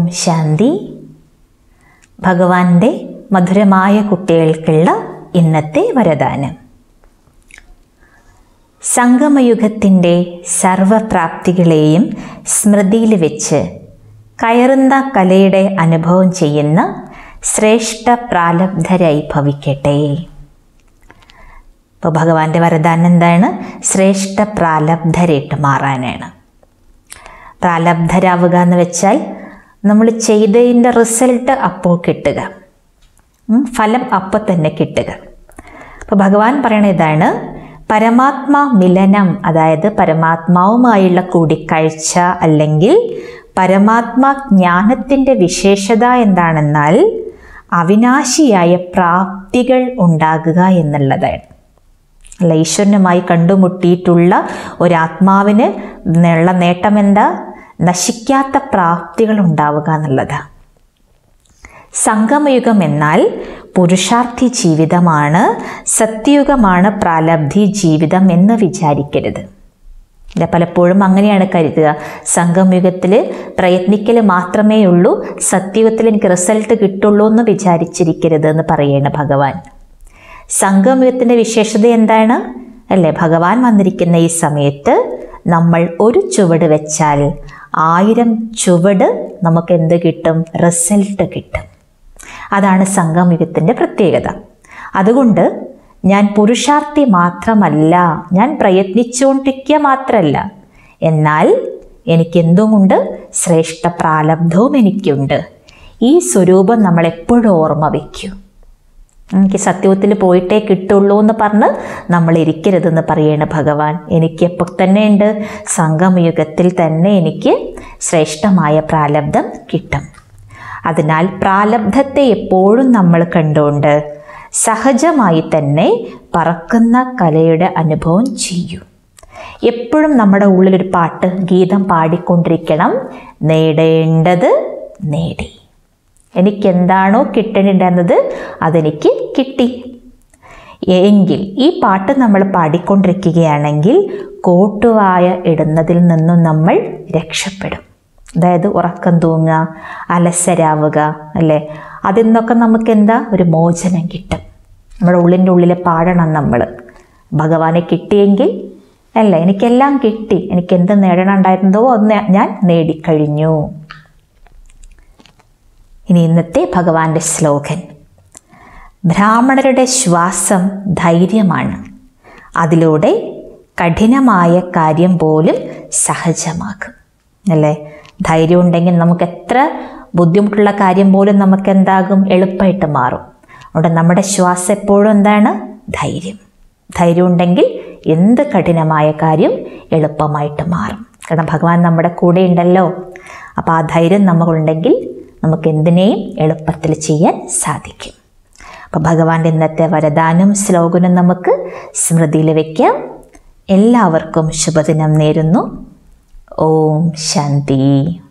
ശാന്തി ഭഗവാന്റെ മധുരമായ കുട്ടികൾക്കുള്ള ഇന്നത്തെ വരദാനം സംഗമയുഗത്തിൻ്റെ സർവപ്രാപ്തികളെയും സ്മൃതിയിൽ വെച്ച് കയറുന്ന കലയുടെ അനുഭവം ചെയ്യുന്ന ശ്രേഷ്ഠ പ്രാലബ്ധരായി ഭവിക്കട്ടെ ഇപ്പോൾ ഭഗവാന്റെ വരദാനം എന്താണ് ശ്രേഷ്ഠ പ്രാലബ്ധരായിട്ട് മാറാനാണ് പ്രാലബ്ധരാവുക എന്ന് വെച്ചാൽ നമ്മൾ ചെയ്തതിൻ്റെ റിസൾട്ട് അപ്പോൾ കിട്ടുക ഉം, ഫലം അപ്പോൾ തന്നെ കിട്ടുക അപ്പോൾ ഭഗവാൻ പറയണ ഇതാണ് പരമാത്മാ മിലനം അതായത് പരമാത്മാവുമായുള്ള കൂടിക്കാഴ്ച അല്ലെങ്കിൽ പരമാത്മാ ജ്ഞാനത്തിൻ്റെ വിശേഷത എന്താണെന്നാൽ അവിനാശിയായ പ്രാപ്തികൾ ഉണ്ടാകുക എന്നുള്ളതാണ് അല്ല ഈശ്വരനുമായി കണ്ടുമുട്ടിയിട്ടുള്ള ഒരാത്മാവിന് ഉള്ള നേട്ടം എന്താ നശിക്കാത്ത പ്രാപ്തികൾ ഉണ്ടാവുക എന്നുള്ളതാണ് സംഗമയുഗം എന്നാൽ പുരുഷാർത്ഥി ജീവിതമാണ് സത്യയുഗമാണ് പ്രാലബ്ധി ജീവിതം എന്ന് വിചാരിക്കരുത് ഇല്ല പലപ്പോഴും അങ്ങനെയാണ് കരുതുക സംഗമയുഗത്തിൽ പ്രയത്നിക്കൽ മാത്രമേ ഉള്ളൂ സത്യയുഗത്തിൽ എനിക്ക് റിസൾട്ട് കിട്ടുള്ളൂ എന്ന് വിചാരിച്ചിരിക്കരുത് എന്ന് പറയണ ഭഗവാൻ സംഗമയുഗത്തിൻ്റെ വിശേഷത എന്താണ് അല്ലേ ഭഗവാൻ വന്നിരിക്കുന്ന ഈ സമയത്ത് നമ്മൾ ഒരു ചുവട് വെച്ചാൽ ആയിരം ചുവട് നമുക്ക് എന്ത് കിട്ടും റിസൾട്ട് കിട്ടും അതാണ് സംഗമയുഗത്തിൻ്റെ പ്രത്യേകത അതുകൊണ്ട് ഞാൻ പുരുഷാർത്ഥി മാത്രമല്ല ഞാൻ പ്രയത്നിച്ചുകൊണ്ടിരിക്കുക മാത്രമല്ല എന്നാൽ എനിക്കെന്തുമുണ്ട് ശ്രേഷ്ഠ പ്രാലബ്ധവും എനിക്കുണ്ട് ഈ സ്വരൂപം നമ്മൾ എപ്പോഴും ഓർമ്മ വയ്ക്കൂ എനിക്ക് സത്യത്തിൽ പോയിട്ടേ കിട്ടുള്ളൂ എന്ന് പറഞ്ഞ് നമ്മൾ ഇരിക്കരുതെന്ന് പറയണ ഭഗവാൻ എനിക്ക് എപ്പോൾ തന്നെ ഉണ്ട് സംഗമയുഗത്തിൽ തന്നെ എനിക്ക് ശ്രേഷ്ഠമായ പ്രാലബ്ധം കിട്ടും അതിനാൽ പ്രാലബ്ധത്തെ എപ്പോഴും നമ്മൾ കണ്ടുകൊണ്ട് സഹജമായി തന്നെ പറക്കുന്ന കലയുടെ അനുഭവം ചെയ്യൂ എപ്പോഴും നമ്മുടെ ഉള്ളിലൊരു പാട്ട് ഗീതം പാടിക്കൊണ്ടിരിക്കണം നേടേണ്ടത് നേടി എനിക്കെന്താണോ കിട്ടേണ്ടത് അതെനിക്ക് കിട്ടി എങ്കിൽ ഈ പാട്ട് നമ്മൾ പാടിക്കൊണ്ടിരിക്കുകയാണെങ്കിൽ കോട്ടുവായ ഇടുന്നതിൽ നിന്നും നമ്മൾ രക്ഷപ്പെടും അതായത് ഉറക്കം തൂങ്ങുക അലസരാവുക അല്ലേ അതിൽ നിന്നൊക്കെ നമുക്ക് എന്താ ഒരു മോചനം കിട്ടും നമ്മുടെ ഉള്ളിൻ്റെ ഉള്ളിൽ പാടണം നമ്മൾ ഭഗവാനെ കിട്ടിയെങ്കിൽ അല്ല എനിക്കെല്ലാം കിട്ടി എനിക്ക് എന്ത് നേടണമുണ്ടായിരുന്നതോ ഒന്ന് ഞാൻ നേടിക്കഴിഞ്ഞു ഇനി ഇന്നത്തെ ഭഗവാന്റെ ശ്ലോകൻ ബ്രാഹ്മണരുടെ ശ്വാസം ധൈര്യമാണ് അതിലൂടെ കഠിനമായ കാര്യം പോലും സഹജമാകും അല്ലേ ധൈര്യം ഉണ്ടെങ്കിൽ നമുക്ക് എത്ര ബുദ്ധിമുട്ടുള്ള കാര്യം പോലും നമുക്ക് എന്താകും എളുപ്പമായിട്ട് മാറും അവിടെ നമ്മുടെ ശ്വാസം എപ്പോഴും എന്താണ് ധൈര്യം ധൈര്യം ഉണ്ടെങ്കിൽ എന്ത് കഠിനമായ കാര്യം എളുപ്പമായിട്ട് മാറും കാരണം ഭഗവാൻ നമ്മുടെ കൂടെ ഉണ്ടല്ലോ അപ്പോൾ ആ ധൈര്യം നമുക്കുണ്ടെങ്കിൽ നമുക്ക് എന്തിനേയും എളുപ്പത്തിൽ ചെയ്യാൻ സാധിക്കും അപ്പോൾ ഭഗവാന്റെ ഇന്നത്തെ വരദാനം ശ്ലോകനും നമുക്ക് സ്മൃതിയിൽ വയ്ക്കാം എല്ലാവർക്കും ശുഭദിനം നേരുന്നു ഓം ശാന്തി